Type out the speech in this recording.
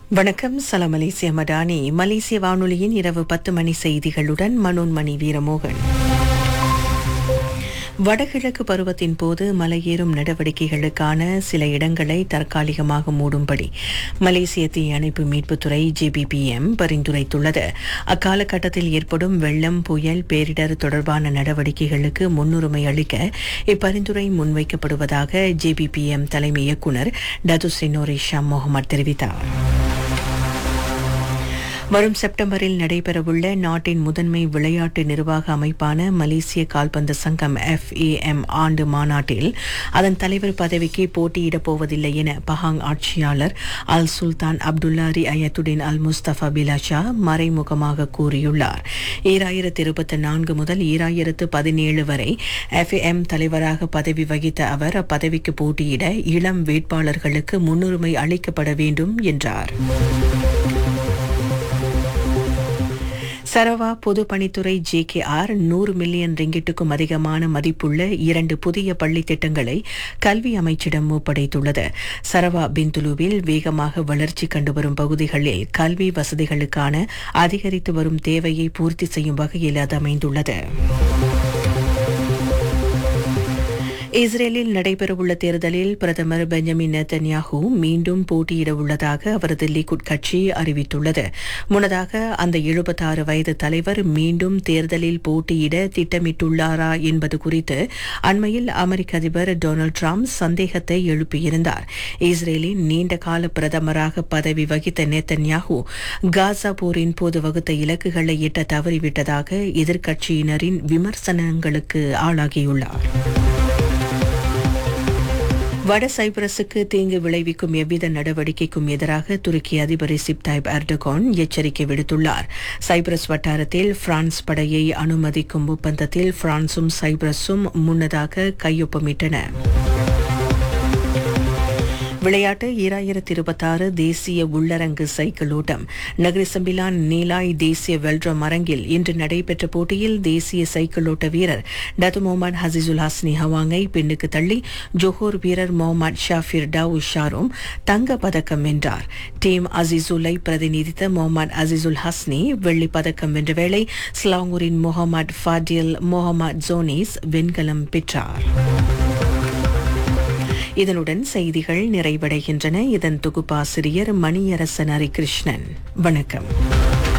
வணக்கம் சலாம் மலேசிய மடானி மலேசிய வானொலியின் இரவு பத்து மணி செய்திகளுடன் மனோன்மணி வீரமோகன் வடகிழக்கு பருவத்தின் போது மலையேறும் நடவடிக்கைகளுக்கான சில இடங்களை தற்காலிகமாக மூடும்படி மலேசிய தீயணைப்பு மீட்புத்துறை ஜேபிபிஎம் பரிந்துரைத்துள்ளது அக்காலகட்டத்தில் ஏற்படும் வெள்ளம் புயல் பேரிடர் தொடர்பான நடவடிக்கைகளுக்கு முன்னுரிமை அளிக்க இப்பரிந்துரை முன்வைக்கப்படுவதாக ஜேபிபிஎம் தலைமை இயக்குநர் டது சினோரிஷா முகமது தெரிவித்தார் வரும் செப்டம்பரில் நடைபெறவுள்ள நாட்டின் முதன்மை விளையாட்டு நிர்வாக அமைப்பான மலேசிய கால்பந்து சங்கம் எஃப்ஏஎம் ஆண்டு மாநாட்டில் அதன் தலைவர் பதவிக்கு போட்டியிடப் போவதில்லை என பஹாங் ஆட்சியாளர் அல் சுல்தான் அப்துல்லாரி அயத்துடின் அல் முஸ்தபா பிலாஷா மறைமுகமாக கூறியுள்ளார் ஈராயிரத்து இருபத்தி நான்கு முதல் ஈராயிரத்து பதினேழு வரை எஃப்ஏஎம் தலைவராக பதவி வகித்த அவர் அப்பதவிக்கு போட்டியிட இளம் வேட்பாளர்களுக்கு முன்னுரிமை அளிக்கப்பட வேண்டும் என்றார் சரவா பொதுப்பணித்துறை ஜேகேஆர் நூறு மில்லியன் ரிங்கிட்டுக்கும் அதிகமான மதிப்புள்ள இரண்டு புதிய பள்ளி திட்டங்களை கல்வி அமைச்சிடம் ஒப்படைத்துள்ளது சரவா பிந்துலுவில் வேகமாக வளர்ச்சி கண்டு வரும் பகுதிகளில் கல்வி வசதிகளுக்கான அதிகரித்து வரும் தேவையை பூர்த்தி செய்யும் வகையில் அது அமைந்துள்ளது இஸ்ரேலில் நடைபெறவுள்ள தேர்தலில் பிரதமர் பெஞ்சமின் நெத்தன்யாஹூ மீண்டும் போட்டியிட உள்ளதாக அவரது லிகுட் கட்சி அறிவித்துள்ளது முன்னதாக அந்த எழுபத்தாறு வயது தலைவர் மீண்டும் தேர்தலில் போட்டியிட திட்டமிட்டுள்ளாரா என்பது குறித்து அண்மையில் அமெரிக்க அதிபர் டொனால்டு டிரம்ப் சந்தேகத்தை எழுப்பியிருந்தார் இஸ்ரேலின் நீண்டகால பிரதமராக பதவி வகித்த நெத்தன்யாஹூ காசா போரின் போது வகுத்த இலக்குகளை எட்ட தவறிவிட்டதாக எதிர்க்கட்சியினரின் விமர்சனங்களுக்கு ஆளாகியுள்ளார் வட சைப்ரஸுக்கு தீங்கு விளைவிக்கும் எவ்வித நடவடிக்கைக்கும் எதிராக துருக்கி அதிபர் ரிசிப் தாய்ப் எர்டோகான் எச்சரிக்கை விடுத்துள்ளார் சைப்ரஸ் வட்டாரத்தில் பிரான்ஸ் படையை அனுமதிக்கும் ஒப்பந்தத்தில் பிரான்சும் சைப்ரஸும் முன்னதாக கையொப்பமிட்டன விளையாட்டு ஈராயிரத்தி இருபத்தாறு தேசிய உள்ளரங்கு சைக்கிள் ஓட்டம் நகரிசம்பிலான் நீலாய் தேசிய வெல்ட்ரம் அரங்கில் இன்று நடைபெற்ற போட்டியில் தேசிய சைக்கிள் ஓட்ட வீரர் டத்து முகமது ஹசீசுல் ஹஸ்னி ஹவாங்கை பின்னுக்கு தள்ளி ஜோஹோர் வீரர் முகமது ஷாஃபிர் டாவு ஷாரும் தங்க பதக்கம் வென்றார் டீம் அசிசுலை பிரதிநிதித்த முகமது அசிசுல் ஹஸ்னி வெள்ளி பதக்கம் வென்ற வேளை ஸ்லாங்கூரின் முகமது ஃபாடில் முகமது ஜோனிஸ் வெண்கலம் பெற்றார் இதனுடன் செய்திகள் நிறைவடைகின்றன இதன் தொகுப்பாசிரியர் மணியரசன் ஹரிகிருஷ்ணன் வணக்கம்